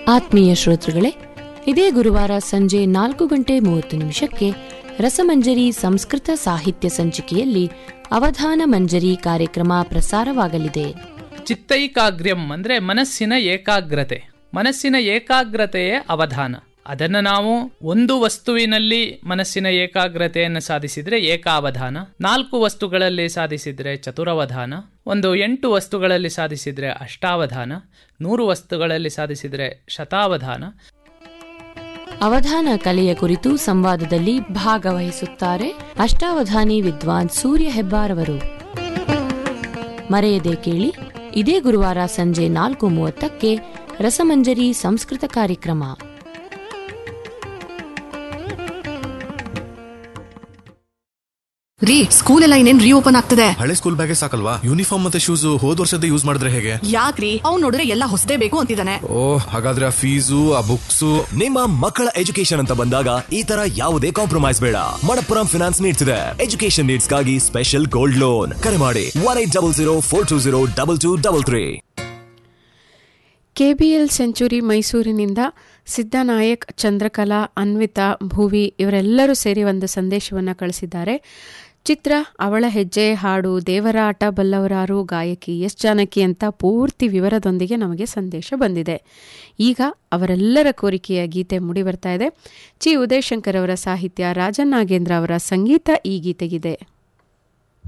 ಆತ್ಮೀಯ ಶ್ರೋತೃಗಳೇ ಇದೇ ಗುರುವಾರ ಸಂಜೆ ನಾಲ್ಕು ಗಂಟೆ ಮೂವತ್ತು ನಿಮಿಷಕ್ಕೆ ರಸಮಂಜರಿ ಸಂಸ್ಕೃತ ಸಾಹಿತ್ಯ ಸಂಚಿಕೆಯಲ್ಲಿ ಅವಧಾನ ಮಂಜರಿ ಕಾರ್ಯಕ್ರಮ ಪ್ರಸಾರವಾಗಲಿದೆ ಚಿತ್ತೈಕಾಗ್ರ್ಯಂ ಅಂದ್ರೆ ಮನಸ್ಸಿನ ಏಕಾಗ್ರತೆ ಮನಸ್ಸಿನ ಏಕಾಗ್ರತೆಯೇ ಅವಧಾನ ಅದನ್ನು ನಾವು ಒಂದು ವಸ್ತುವಿನಲ್ಲಿ ಮನಸ್ಸಿನ ಏಕಾಗ್ರತೆಯನ್ನು ಸಾಧಿಸಿದ್ರೆ ಏಕಾವಧಾನ ನಾಲ್ಕು ವಸ್ತುಗಳಲ್ಲಿ ಸಾಧಿಸಿದ್ರೆ ಚತುರವಧಾನ ಒಂದು ಎಂಟು ವಸ್ತುಗಳಲ್ಲಿ ಸಾಧಿಸಿದ್ರೆ ಅಷ್ಟಾವಧಾನ ನೂರು ವಸ್ತುಗಳಲ್ಲಿ ಸಾಧಿಸಿದ್ರೆ ಶತಾವಧಾನ ಅವಧಾನ ಕಲೆಯ ಕುರಿತು ಸಂವಾದದಲ್ಲಿ ಭಾಗವಹಿಸುತ್ತಾರೆ ಅಷ್ಟಾವಧಾನಿ ವಿದ್ವಾನ್ ಸೂರ್ಯ ಹೆಬ್ಬಾರವರು ಮರೆಯದೆ ಕೇಳಿ ಇದೇ ಗುರುವಾರ ಸಂಜೆ ನಾಲ್ಕು ಮೂವತ್ತಕ್ಕೆ ರಸಮಂಜರಿ ಸಂಸ್ಕೃತ ಕಾರ್ಯಕ್ರಮ ರೀ ಸ್ಕೂಲ್ ಎಲ್ಲ ಇನ್ನೇನ್ ರೀಓಪನ್ ಆಗ್ತದೆ ಹಳೆ ಸ್ಕೂಲ್ ಬ್ಯಾಗೆ ಸಾಕಲ್ವಾ ಯೂನಿಫಾರ್ಮ್ ಮತ್ತೆ ಶೂಸ್ ಹೋದ್ ವರ್ಷದ ಯೂಸ್ ಮಾಡಿದ್ರೆ ಹೇಗೆ ಯಾಕ್ರಿ ಅವ್ನ್ ನೋಡಿದ್ರೆ ಎಲ್ಲ ಹೊಸದೇ ಬೇಕು ಅಂತಿದ್ದಾನೆ ಓ ಹಾಗಾದ್ರೆ ಆ ಫೀಸು ಆ ಬುಕ್ಸು ನಿಮ್ಮ ಮಕ್ಕಳ ಎಜುಕೇಶನ್ ಅಂತ ಬಂದಾಗ ಈ ತರ ಯಾವುದೇ ಕಾಂಪ್ರಮೈಸ್ ಬೇಡ ಮಣಪ್ಪುರಂ ಫಿನಾನ್ಸ್ ನೀಡ್ಸ್ ಇದೆ ಎಜುಕೇಶನ್ ನೀಡ್ಸ್ ಗಾಗಿ ಸ್ಪೆಷಲ್ ಗೋಲ್ಡ್ ಲೋನ್ ಕರೆ ಮಾಡಿ one eight double zero four two zero double two double three KBL century ಮೈಸೂರಿನಿಂದ ಸಿದ್ದನಾಯಕ್ ಚಂದ್ರಕಲಾ ಅನ್ವಿತಾ ಭುವಿ ಇವರೆಲ್ಲರೂ ಸೇರಿ ಒಂದು ಸಂದೇಶವನ್ನು ಕಳಿಸಿದ್ದಾರೆ ಚಿತ್ರ ಅವಳ ಹೆಜ್ಜೆ ಹಾಡು ದೇವರ ಆಟ ಬಲ್ಲವರಾರು ಗಾಯಕಿ ಎಸ್ ಜಾನಕಿ ಅಂತ ಪೂರ್ತಿ ವಿವರದೊಂದಿಗೆ ನಮಗೆ ಸಂದೇಶ ಬಂದಿದೆ ಈಗ ಅವರೆಲ್ಲರ ಕೋರಿಕೆಯ ಗೀತೆ ಮೂಡಿ ಬರ್ತಾ ಇದೆ ಚಿ ಉದಯಶಂಕರ್ ಅವರ ಸಾಹಿತ್ಯ ರಾಜನ್ ನಾಗೇಂದ್ರ ಅವರ ಸಂಗೀತ ಈ ಗೀತೆಗಿದೆ